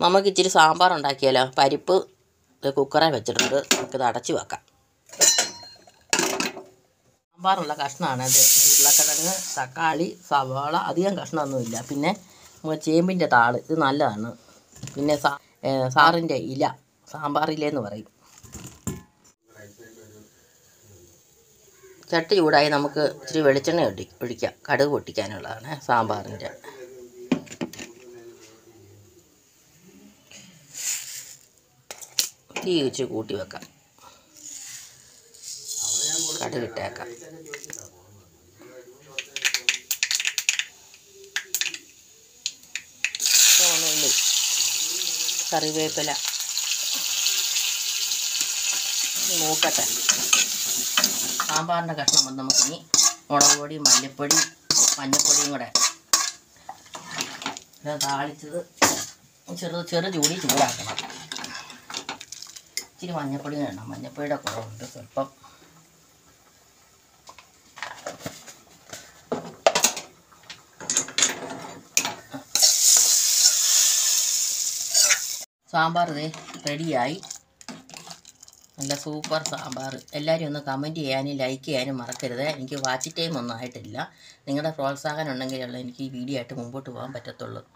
നമുക്ക് ഇച്ചിരി സാമ്പാർ ഉണ്ടാക്കിയാലോ പരിപ്പ് ഇത് കുക്കറെ വെച്ചിട്ടുണ്ട് നമുക്കിത് അടച്ച് വെക്കാം സാമ്പാറുള്ള കഷ്ണമാണ് ഇത് ഉരുളക്കിഴങ്ങ് തക്കാളി സവാള അധികം കഷ്ണമൊന്നുമില്ല പിന്നെ നമ്മുടെ ചേമ്പിൻ്റെ താള് ഇത് നല്ലതാണ് പിന്നെ സാ ഏ, സാറിൻ്റെ ഇല സാമ്പാറിലെന്ന് പറയും ചട്ടി ചൂടായി നമുക്ക് ഇച്ചിരി വെളിച്ചെണ്ണ ഒഴി ഒഴിക്കാം കടുക് പൊട്ടിക്കാനുള്ളതാണ് സാമ്പാറിൻ്റെ തീ വെച്ച് കൂട്ടി വെക്കാം കടുക് ഇട്ടേക്കാം ചുവന്നുള്ളി കറിവേപ്പില മൂക്കട്ടെ സാമ്പാറിൻ്റെ കഷ്ണം വന്ന് നമുക്കിനി മുളക് പൊടി മല്ലിപ്പൊടി മഞ്ഞൾപ്പൊടിയും കൂടെ ഇത് താളിച്ചത് ചെറു ചെറു ചൂടി ചൂടാക്കണം ഇച്ചിരി മഞ്ഞൾപ്പൊടി വേണം മഞ്ഞൾപ്പൊടിയുടെ കുറവുണ്ട് സ്വല്പം സാമ്പാർ ഇതേ റെഡിയായി നല്ല സൂപ്പർ സാമ്പാർ എല്ലാവരും ഒന്ന് കമൻറ്റ് ചെയ്യാനും ലൈക്ക് ചെയ്യാനും മറക്കരുത് എനിക്ക് വാച്ച് ടൈം ഒന്നും ആയിട്ടില്ല നിങ്ങളുടെ പ്രോത്സാഹനം ഉണ്ടെങ്കിലുള്ള എനിക്ക് ഈ വീഡിയോ ആയിട്ട് മുമ്പോട്ട് പോകാൻ പറ്റത്തുള്ളൂ